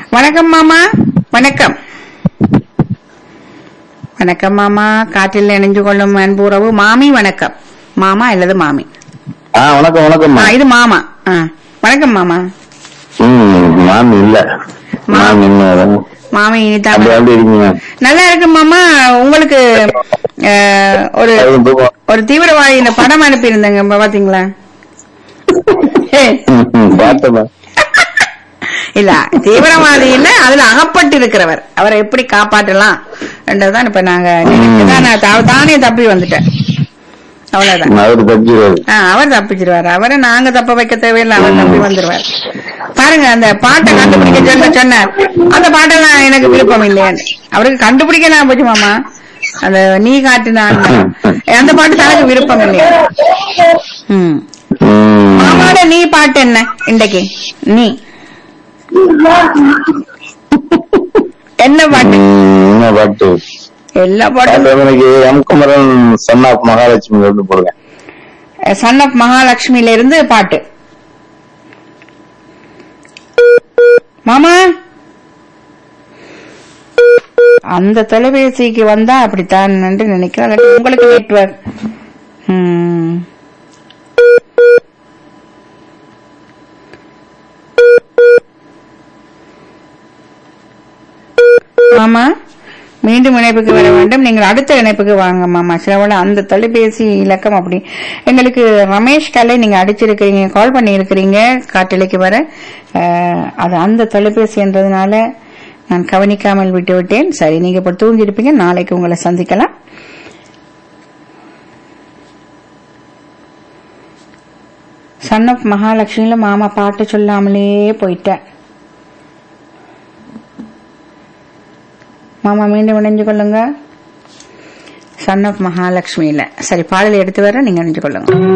வணக்கம் மாமா வணக்கம் வணக்கம் மாமா காற்றில் இணைஞ்சு கொள்ளும் அன்புறவு மாமி வணக்கம் மாமா அல்லது மாமி ஆ வணக்கம் வணக்கம் ஆ, இது மாமா ஆ, வணக்கம் மாமா ம் மேம் இல்ல மேம் இன்னும் மாமி இனிதான் அப்படி அப்படி இருக்கீங்க நல்லா இருக்கு மாமா உங்களுக்கு அஹ், ஒரு அதுவும் தூக்கம். ஒரு தீவிரவாதி இந்த படம் அனுப்பியிருந்தேங்க இப்ப பாத்தீங்களா ஏய், ம், ம், பார்த்தேன் மேம். இல்ல தீவிரவாதி இல்ல அதுல அகப்பட்டு இருக்கிறவர் அவரை எப்படி காப்பாற்றலாம் என்றதுதான் இப்ப நாங்க நினைச்சுதான் நான் தா- தானே தப்பி வந்துட்டேன் அவ்வளவுதான் அவரு தப்பிடுவாரு ஆ, அவர் தப்பிச்சிருவாரு அவரை நாங்க தப்ப வைக்க தேவையில்லை அவர் தப்பி வந்துருவார் பாருங்க அந்த பாட்டை கண்டுபிடிக்க சொல்ல சொன்னார் அந்த பாட்டெல்லாம் எனக்கு விருப்பம் இல்லையான்னு அவருக்கு கண்டுபிடிக்கலாம் போச்சு மாமா அந்த நீ காட்டினான் அந்த பாட்டு தனக்கு விருப்பம் இல்லையா ம் ம். மாமாவோட நீ பாட்டு என்ன இன்றைக்கு நீ என்ன பாட்டு ம், என்ன பாட்டு எல்லா பாட்டும் பாட்டு எனக்கு M Kumaran son of Mahalakshmi வந்து போடுங்க சன் ஆஃப் மகாலட்சுமியில இருந்து பாட்டு மாமா அந்த தொலைபேசிக்கு வந்தா அப்படித்தான் என்று நினைக்கிறேன் இல்லாட்டி உங்களுக்கு நெட்வொர்க் மாமா மீண்டும் இணைப்புக்கு வர வேண்டும் நீங்கள் அடுத்த இணைப்புக்கு வாங்க மாமா சிலவோட அந்த தொலைபேசி இலக்கம் அப்படி எங்களுக்கு ரமேஷ் கலை நீங்க அடிச்சிருக்கிறீங்க கால் பண்ணி இருக்கிறீங்க காட்டலைக்கு வர அஹ், அது அந்த தொலைபேசி என்றதுனால நான் கவனிக்காமல் விட்டு விட்டேன் சரி நீங்க இப்ப தூங்கி இருப்பீங்க நாளைக்கு உங்களை சந்திக்கலாம் சன் ஆஃப் மகாலட்சுமியில மாமா பாட்டு சொல்லாமலே போயிட்டேன் மாமா மீண்டும் இணைஞ்சு கொள்ளுங்க சன் ஆஃப் மகாலட்சுமியில சரி பாடலை எடுத்து வர நீங்க இணைஞ்சு கொள்ளுங்க